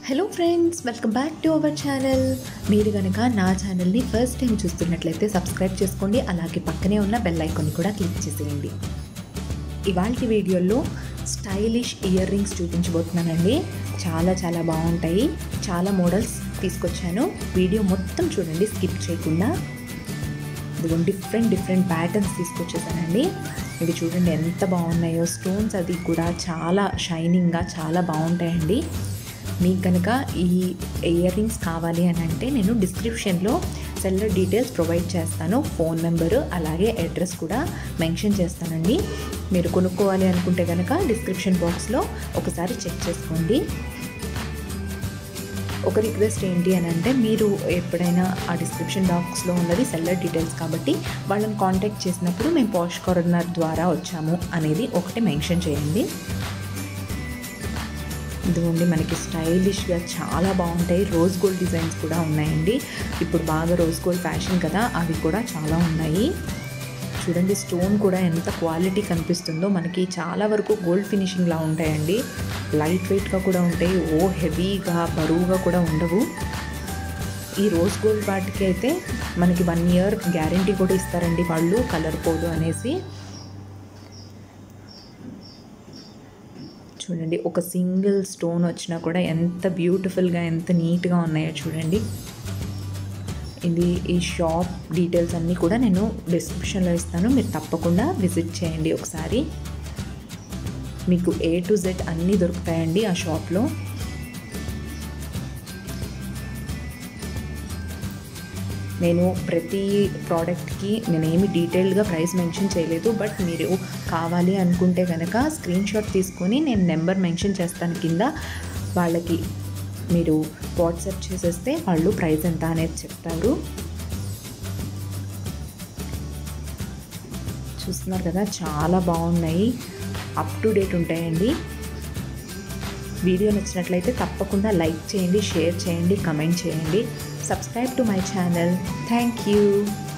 hello friends welcome back to our channel మీరు కనుక నా ఛానల్ని ఫస్ట్ టైం చూస్తున్నట్లయితే సబ్స్క్రైబ్ చేసుకోండి అలాగే పక్కనే ఉన్న బెల్ ఐకాన్ని కూడా క్లిక్ చేసేయండి ఇవాళ వీడియోలో స్టైలిష్ ఇయర్ రింగ్స్ చూపించబోతున్నానండి చాలా చాలా బాగుంటాయి చాలా మోడల్స్ తీసుకొచ్చాను వీడియో మొత్తం చూడండి స్కిప్ చేయకుండా ఇదిగో డిఫరెంట్ డిఫరెంట్ ప్యాటర్న్స్ తీసుకొచ్చేసానండి ఇవి చూడండి ఎంత బాగున్నాయో స్టోన్స్ అది కూడా చాలా షైనింగ్గా చాలా బాగుంటాయండి మీకు కనుక ఈ ఇయర్ రింగ్స్ కావాలి అని అంటే నేను డిస్క్రిప్షన్లో సెల్లర్ డీటెయిల్స్ ప్రొవైడ్ చేస్తాను ఫోన్ నెంబరు అలాగే అడ్రస్ కూడా మెన్షన్ చేస్తానండి మీరు కొనుక్కోవాలి అనుకుంటే కనుక డిస్క్రిప్షన్ బాక్స్లో ఒకసారి చెక్ చేసుకోండి ఒక రిక్వెస్ట్ ఏంటి అని అంటే మీరు ఎప్పుడైనా ఆ డిస్క్రిప్షన్ బాక్స్లో ఉన్నది సెల్లర్ డీటెయిల్స్ కాబట్టి వాళ్ళని కాంటాక్ట్ చేసినప్పుడు మేము పాష్ కార్నర్ ద్వారా వచ్చాము అనేది ఒకటి మెన్షన్ చేయండి ఇదిగోండి మనకి స్టైలిష్గా చాలా బాగుంటాయి రోజ్ గోల్డ్ డిజైన్స్ కూడా ఉన్నాయండి ఇప్పుడు బాగా రోజ్ గోల్డ్ ఫ్యాషన్ కదా అవి కూడా చాలా ఉన్నాయి చూడండి స్టోన్ కూడా ఎంత క్వాలిటీ కనిపిస్తుందో మనకి చాలా వరకు గోల్డ్ ఫినిషింగ్లా ఉంటాయండి లైట్ వెయిట్గా కూడా ఉంటాయి ఓ హెవీగా బరువుగా కూడా ఉండవు ఈ రోజ్ గోల్డ్ వాటికి అయితే మనకి వన్ ఇయర్ గ్యారంటీ కూడా ఇస్తారండి వాళ్ళు కలర్ పోదు అనేసి చూడండి ఒక సింగిల్ స్టోన్ వచ్చినా కూడా ఎంత బ్యూటిఫుల్గా ఎంత నీట్గా ఉన్నాయో చూడండి ఇది ఈ షాప్ డీటెయిల్స్ అన్నీ కూడా నేను డిస్క్రిప్షన్లో ఇస్తాను మీరు తప్పకుండా విజిట్ చేయండి ఒకసారి మీకు ఏ టు జెడ్ అన్నీ దొరుకుతాయండి ఆ షాప్లో నేను ప్రతి ప్రోడక్ట్కి నేనేమి డీటెయిల్గా ప్రైస్ మెన్షన్ చేయలేదు బట్ మీరు కావాలి అనుకుంటే కనుక స్క్రీన్ షాట్ తీసుకొని నేను నెంబర్ మెన్షన్ చేస్తాను కింద వాళ్ళకి మీరు వాట్సాప్ చేసేస్తే వాళ్ళు ప్రైస్ ఎంత అనేది చెప్తారు చూస్తున్నారు కదా చాలా బాగున్నాయి అప్ టు డేట్ ఉంటాయండి వీడియో నచ్చినట్లయితే తప్పకుండా లైక్ చేయండి షేర్ చేయండి కమెంట్ చేయండి subscribe to my channel thank you